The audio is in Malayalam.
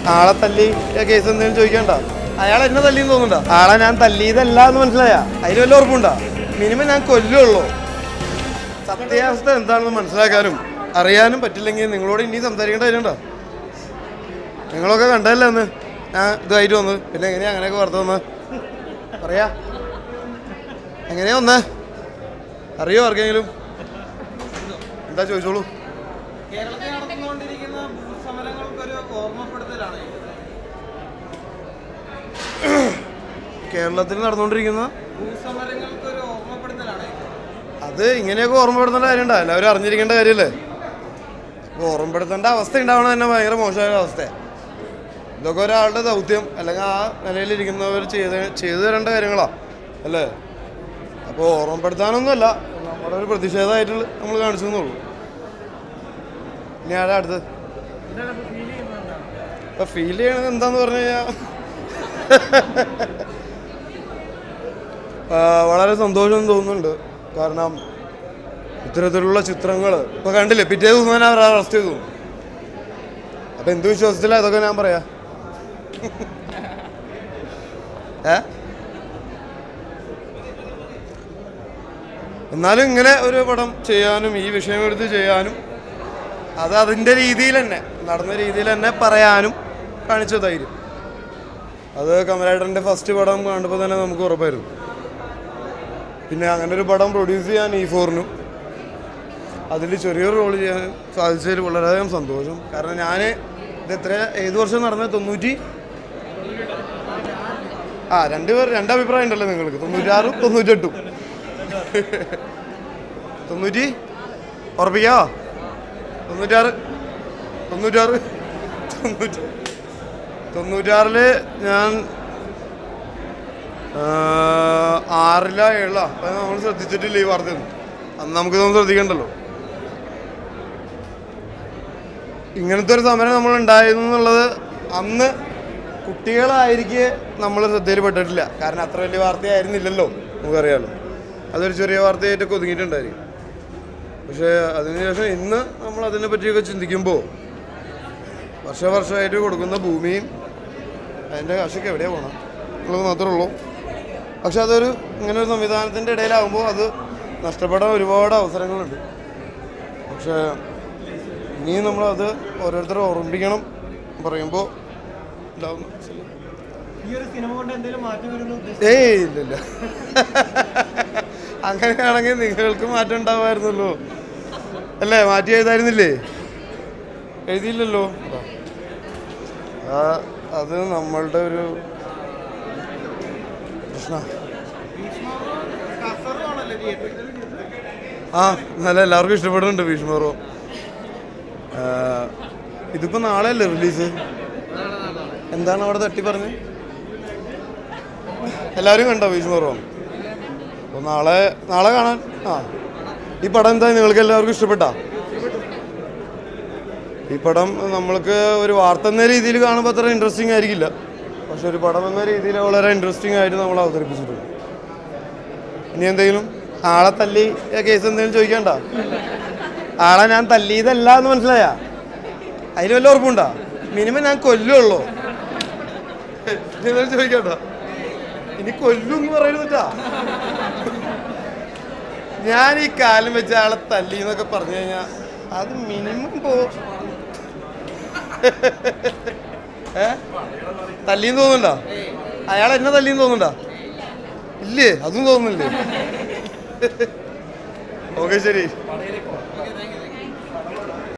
ആളെ തല്ലി കേസ് എന്തെങ്കിലും ചോദിക്കണ്ട അയാൾ എന്നെ തല്ലിന്ന് തോന്നുന്നുണ്ടോ ആളെ ഞാൻ തല്ലിയതല്ല എന്ന് മനസ്സിലായ അതിന് വല്ല ഉറപ്പുണ്ടോ മിനിമം ഞാൻ കൊല്ലുള്ളൂ സത്യാവസ്ഥ എന്താണെന്ന് മനസ്സിലാക്കാനും അറിയാനും പറ്റില്ലെങ്കിൽ നിങ്ങളോട് ഇനി സംസാരിക്കേണ്ട കാര്യമുണ്ടോ നിങ്ങളൊക്കെ കണ്ടതല്ലേ അന്ന് ഞാൻ ഇതായിട്ട് വന്ന് പിന്നെ എങ്ങനെയാ അങ്ങനെയൊക്കെ വാർത്ത വന്ന് പറയാ എങ്ങനെയാ വന്നേ അറിയോ ആർക്കെങ്കിലും എന്താ ചോദിച്ചോളൂ കേരളത്തിൽ നടന്നുകൊണ്ടിരിക്കുന്ന ഭൂസമരങ്ങൾക്കൊരു ഓർമ്മപ്പെടുത്തലാണ് കേരളത്തിൽ നടന്നുകൊണ്ടിരിക്കുന്ന ഭൂസമരങ്ങൾക്കൊരു ഓർമ്മപ്പെടുത്തലാണ് അത് ഇങ്ങനെയൊക്കെ ഓർമ്മപ്പെടുത്തേണ്ട കാര്യമുണ്ടോ എല്ലാവരും അറിഞ്ഞിരിക്കേണ്ട കാര്യമല്ലേ അപ്പോൾ ഓർമ്മപ്പെടുത്തേണ്ട അവസ്ഥ ഉണ്ടാവണത് തന്നെ ഭയങ്കര മോശമായ അവസ്ഥ ഇതൊക്കെ ഒരാളുടെ ദൗത്യം അല്ലെങ്കിൽ ആ നിലയിലിരിക്കുന്നവർ ചെയ്ത് ചെയ്തു തരേണ്ട കാര്യങ്ങളാ അല്ലേ അപ്പോൾ ഓർമ്മപ്പെടുത്താനൊന്നുമല്ല നമ്മുടെ ഒരു പ്രതിഷേധമായിട്ട് നമ്മൾ കാണിച്ചു എന്നുള്ളൂ ഇനി ആരാ അടുത്ത് ഇപ്പൊ ഫീൽ ചെയ്യണത് എന്താന്ന് പറഞ്ഞു കഴിഞ്ഞാൽ ആ, വളരെ സന്തോഷം തോന്നുന്നുണ്ട് കാരണം ഇത്തരത്തിലുള്ള ചിത്രങ്ങൾ ഇപ്പൊ കണ്ടില്ലേ പിറ്റേ ദിവസം തന്നെ അവർ അറസ്റ്റ് ചെയ്തു അപ്പൊ എന്ത് വിശ്വാസത്തിലാ ഇതൊക്കെ ഞാൻ പറയാ ഏ എന്നാലും ഇങ്ങനെ ഒരു പടം ചെയ്യാനും ഈ വിഷയം എടുത്ത് ചെയ്യാനും അത് അതിൻ്റെ രീതിയിൽ തന്നെ നടന്ന രീതിയിൽ തന്നെ പറയാനും കാണിച്ച ധൈര്യം അത് കമലേട്ടൻ്റെ ഫസ്റ്റ് പടം കണ്ടപ്പോൾ തന്നെ നമുക്ക് ഉറപ്പായിരുന്നു പിന്നെ അങ്ങനെ ഒരു പടം പ്രൊഡ്യൂസ് ചെയ്യാൻ ഈ ഫോറിനും അതിൽ ചെറിയൊരു റോൾ ചെയ്യാൻ സാധിച്ചതിൽ വളരെയധികം സന്തോഷം കാരണം ഞാൻ ഇത് എത്ര ഏത് വർഷം നടന്നത് തൊണ്ണൂറ്റി ആ രണ്ട് പേർ രണ്ട് അഭിപ്രായം ഉണ്ടല്ലോ നിങ്ങൾക്ക് തൊണ്ണൂറ്റാറും തൊണ്ണൂറ്റെട്ടും തൊണ്ണൂറ്റി ഉറപ്പിക്കാവോ തൊണ്ണൂറ്റാറ് തൊണ്ണൂറ്റാറ് തൊണ്ണൂറ്റി തൊണ്ണൂറ്റാറില് ഞാൻ ആ, ആറില ഏഴില അപ്പം നമ്മൾ ശ്രദ്ധിച്ചിട്ടില്ല ഈ വാർത്തയൊന്നും അന്ന് നമുക്കിതൊന്നും ശ്രദ്ധിക്കണ്ടല്ലോ ഇങ്ങനത്തെ ഒരു സമരം നമ്മൾ ഉണ്ടായിരുന്നു എന്നുള്ളത് അന്ന് കുട്ടികളായിരിക്കെ നമ്മൾ ശ്രദ്ധയിൽപ്പെട്ടിട്ടില്ല കാരണം അത്ര വലിയ വാർത്തയായിരുന്നില്ലല്ലോ നമുക്കറിയാലോ അതൊരു ചെറിയ വാർത്തയായിട്ടൊക്കെ ഒതുങ്ങിയിട്ടുണ്ടായിരിക്കും പക്ഷേ അതിനുശേഷം ഇന്ന് നമ്മൾ അതിനെ പറ്റിയൊക്കെ ചിന്തിക്കുമ്പോൾ വർഷവർഷമായിട്ട് കൊടുക്കുന്ന ഭൂമിയും അതിൻ്റെ കാശൊക്കെ എവിടെയാണ് പോകണം എന്നുള്ളത് മാത്രമേ ഉള്ളൂ പക്ഷെ അതൊരു ഇങ്ങനെ ഒരു സംവിധാനത്തിൻ്റെ ഇടയിലാകുമ്പോൾ അത് നഷ്ടപ്പെടാൻ ഒരുപാട് അവസരങ്ങളുണ്ട് പക്ഷേ ഇനിയും നമ്മളത് ഓരോരുത്തരെ ഓർമ്മിപ്പിക്കണം പറയുമ്പോൾ ഉണ്ടാവുന്ന ഈ ഒരു സിനിമ കൊണ്ട് എന്തെങ്കിലും മാറ്റം വരുന്നു ഏയ് ഇല്ലില്ല അങ്ങനെയാണെങ്കിൽ നിങ്ങൾക്ക് മാറ്റം ഉണ്ടാവുമായിരുന്നല്ലോ അല്ലേ മാറ്റി എഴുതായിരുന്നില്ലേ എഴുതിയില്ലല്ലോ ആ അത് നമ്മളുടെ ഒരു പ്രശ്ന കസറുവാണല്ലേ തിയേറ്ററിൽ ആ നല്ല എല്ലാവർക്കും ഇഷ്ടപ്പെടുന്നുണ്ട് ഭീഷ്മറോ ഇതിപ്പോ നാളെ അല്ലേ റിലീസ് എന്താണ് അവിടെ തട്ടി പറഞ്ഞത് എല്ലാവരും കണ്ടോ ഭീഷ്മറോ അപ്പോൾ നാളെ നാളെ കാണാൻ ആ ഈ പടം എന്താ നിങ്ങൾക്ക് എല്ലാവർക്കും ഇഷ്ടപ്പെട്ടാ ഈ പടം നമ്മൾക്ക് ഒരു വാർത്ത എന്ന രീതിയിൽ കാണുമ്പോൾ അത്ര ഇൻട്രസ്റ്റിംഗ് ആയിരിക്കില്ല പക്ഷെ ഒരു പടം എന്ന രീതിയിൽ വളരെ ഇൻട്രസ്റ്റിംഗ് ആയിട്ട് നമ്മൾ അവതരിപ്പിച്ചിട്ടുണ്ട് ഇനി എന്തെങ്കിലും ആളെ തല്ലി കേസ് എന്തെങ്കിലും ചോദിക്കണ്ട ആളെ ഞാൻ തല്ലിയതല്ല എന്ന് മനസ്സിലായ അതിന് വല്ല ഉറപ്പുണ്ടോ മിനിമം ഞാൻ കൊല്ലുള്ളൂ ഇനി എന്തെങ്കിലും ചോദിക്കണ്ട ഇനി കൊല്ലും എന്ന് പറയുന്നിട്ടാ ഞാൻ ഈ കാലം വെച്ച് ആളെ തല്ലി എന്നൊക്കെ പറഞ്ഞു കഴിഞ്ഞാൽ അത് മിനിമം പോ ഏ തല്ലിന്ന് തോന്നുന്നുണ്ടോ അയാൾ എന്നെ തല്ലിന്ന് തോന്നുന്നുണ്ടോ ഇല്ലേ അതും തോന്നുന്നില്ലേ ഓക്കെ ശരി